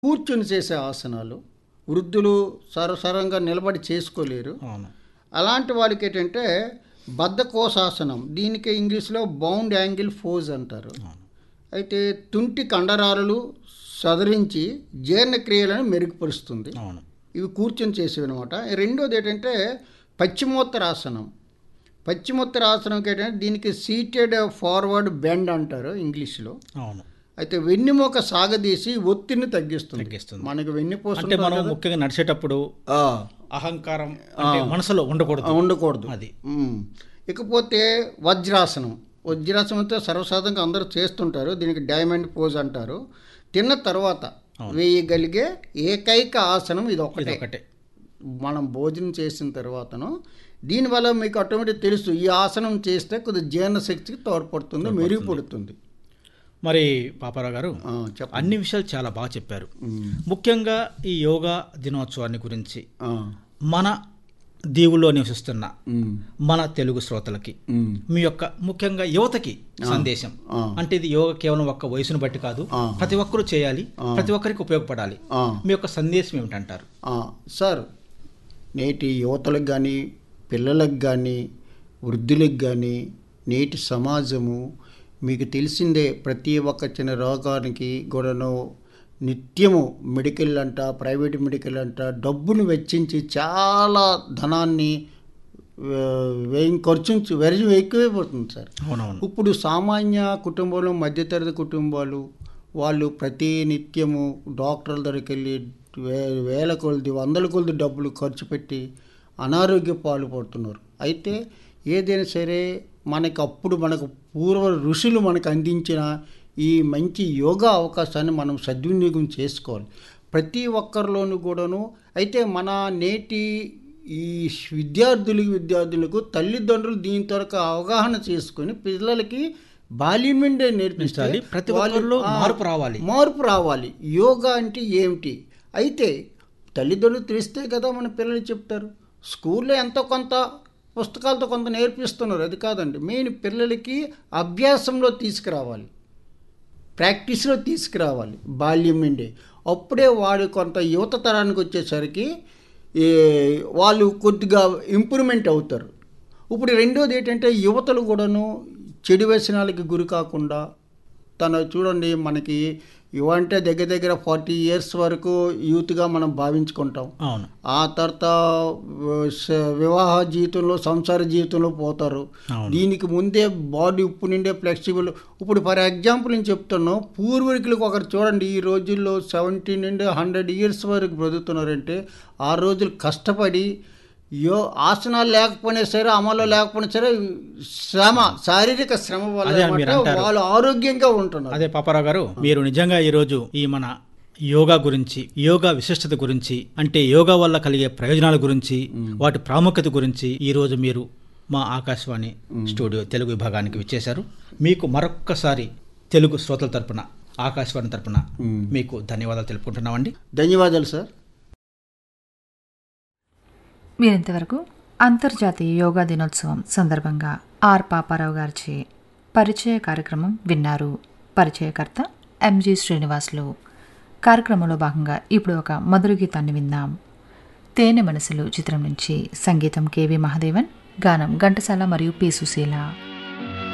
కూర్చొని చేసే ఆసనాలు వృద్ధులు సరసరంగా నిలబడి చేసుకోలేరు అవును అలాంటి వాళ్ళకి ఏంటంటే బద్ధకోశాసనం దీనికి ఇంగ్లీష్లో బౌండ్ యాంగిల్ ఫోజ్ అంటారు అయితే తుంటి కండరాలు సదరించి జీర్ణక్రియలను మెరుగుపరుస్తుంది అవును ఇవి కూర్చొని చేసేవి అనమాట రెండోది ఏంటంటే పశ్చిమోత్తరాసనం పశ్చిమోత్తరాసనంకి ఏంటంటే దీనికి సీటెడ్ ఫార్వర్డ్ బెండ్ అంటారు ఇంగ్లీష్లో అవును అయితే వెన్నెముక సాగదీసి ఒత్తిడిని తగ్గిస్తుంది తగ్గిస్తుంది. మనకి వెన్నుపూస అంటే మనం ముఖ్యంగా నడిచేటప్పుడు ఆ, అహంకారం అంటే మనసులో ఉండకూడదు ఉండకూడదు అది ఉమ్. ఇకపోతే వజ్రాసనం వజ్రాసనంతో సర్వసాధారణంగా అందరూ చేస్తుంటారు దీనికి డైమండ్ పోజ్ అంటారు తిన్న తర్వాత వేయగలిగే ఏకైక ఆసనం ఇది ఇది ఒకటే ఒకటే మనం భోజనం చేసిన తర్వాతను దీనివల్ల మీకు ఆటోమేటిక్ తెలుసు ఈ ఆసనం చేస్తే కొద్దిగా జీర్ణశక్తికి తోడ్పడుతుంది మెరుగుపడుతుంది మరి పాపారావు గారు ఆ, చెప్పండి అన్ని విషయాలు చాలా బాగా చెప్పారు ఉమ్. ముఖ్యంగా ఈ యోగా దినోత్సవాన్ని గురించి ఆ, మన దీవుల్లో నివసిస్తున్న ఉమ్, మన తెలుగు శ్రోతలకి ఉమ్, మీ యొక్క ముఖ్యంగా యువతకి సందేశం ఆ. అంటే ఇది యోగా కేవలం ఒక్క వయసును బట్టి కాదు ఆ. ప్రతి ఒక్కరూ చేయాలి ప్రతి ఒక్కరికి ఉపయోగపడాలి ఆ. మీ యొక్క సందేశం ఏమిటంటారు ఆ, సార్ నేటి యువతలకు కానీ పిల్లలకు కానీ వృద్ధులకు కానీ నేటి సమాజము మీకు తెలిసిందే ప్రతి ఒక్క చిన్న రోగానికి కూడాను నిత్యము మెడికల్ అంట ప్రైవేట్ మెడికల్ అంట డబ్బును వెచ్చించి చాలా ధనాన్ని వ్యయం ఖర్చు వెరజు ఎక్కువైపోతుంది సార్ అవునవును ఇప్పుడు సామాన్య కుటుంబంలో మధ్యతరగతి కుటుంబాలు వాళ్ళు ప్రతి నిత్యము డాక్టర్ల దగ్గరికి వెళ్ళి వే వేల కొలది వందల కొలది డబ్బులు ఖర్చు పెట్టి అనారోగ్య పాల్పడుతున్నారు అయితే ఏదైనా సరే మనకి అప్పుడు మనకు పూర్వ ఋషులు మనకు అందించిన ఈ మంచి యోగా అవకాశాన్ని మనం సద్వినియోగం చేసుకోవాలి ప్రతి ఒక్కరిలోనూ కూడాను అయితే మన నేటి ఈ విద్యార్థులకు విద్యార్థులకు తల్లిదండ్రులు దీని తరకు అవగాహన చేసుకొని పిల్లలకి బాల్యం నుండే నేర్పించాలి నేర్పించాలి. ప్రతి ఒక్కరిలో మార్పు రావాలి. మార్పు రావాలి యోగా అంటే ఏమిటి అయితే తల్లిదండ్రులు తెలిస్తే కదా మన పిల్లలు చెప్తారు స్కూల్లో ఎంతో కొంత పుస్తకాలతో కొంత నేర్పిస్తున్నారు అది కాదండి మెయిన్ పిల్లలకి అభ్యాసంలో తీసుకురావాలి ప్రాక్టీస్లో తీసుకురావాలి బాల్యం నుండి అప్పుడే వాడు కొంత యువత తరానికి వచ్చేసరికి ఈ వాళ్ళు కొద్దిగా ఇంప్రూవ్మెంట్ అవుతారు ఇప్పుడు రెండోది ఏంటంటే యువతలు కూడాను చెడు వ్యసనాలకి గురి కాకుండా తన చూడండి మనకి యువ అంటే దగ్గర దగ్గర ఫార్టీ ఇయర్స్ వరకు యూత్గా మనం భావించుకుంటాం అవును ఆ తర్వాత స- వివాహ జీవితంలో సంసార జీవితంలో పోతారు అవును. దీనికి ముందే బాడీ ఇప్పుడు నుండే ఫ్లెక్సిబుల్ ఇప్పుడు ఫర్ ఎగ్జాంపుల్ నేను చెప్తాను పూర్వీకులకు ఒకరు చూడండి ఈ రోజుల్లో సెవెంటీ నుండి హండ్రెడ్ ఇయర్స్ వరకు బ్రతుకుతున్నారంటే ఆ రోజులు కష్టపడి యో ఆసనాలు లేకపోయినా సరే అమలు లేకపోయినా సరే శ్రమ శారీరక శ్రమ వల్ల అదే మీరు ఏమంటే అంటారు. వాళ్ళు ఆరోగ్యంగా ఉంటున్నారు అదే పాపారావు గారు మీరు నిజంగా ఈరోజు ఈ మన యోగా గురించి యోగా విశిష్టత గురించి అంటే యోగా వల్ల కలిగే ప్రయోజనాల గురించి వాటి ప్రాముఖ్యత గురించి ఈ రోజు మీరు మా ఆకాశవాణి స్టూడియో తెలుగు విభాగానికి విచ్చేశారు మీకు మరొక్కసారి తెలుగు శ్రోతల తరపున ఆకాశవాణి తరపున మ్మ్. మీకు ధన్యవాదాలు తెలుపుకుంటున్నామండి ధన్యవాదాలు సార్ మీరింతవరకు అంతర్జాతీయ యోగా దినోత్సవం సందర్భంగా ఆర్ పాపారావు గారిచే పరిచయ కార్యక్రమం విన్నారు పరిచయకర్త ఎంజి శ్రీనివాసులు కార్యక్రమంలో భాగంగా ఇప్పుడు ఒక మధుర గీతాన్ని విందాం తేనె మనసులు చిత్రం నుంచి సంగీతం కెవి మహాదేవన్ గానం ఘంటసాల మరియు పి సుశీల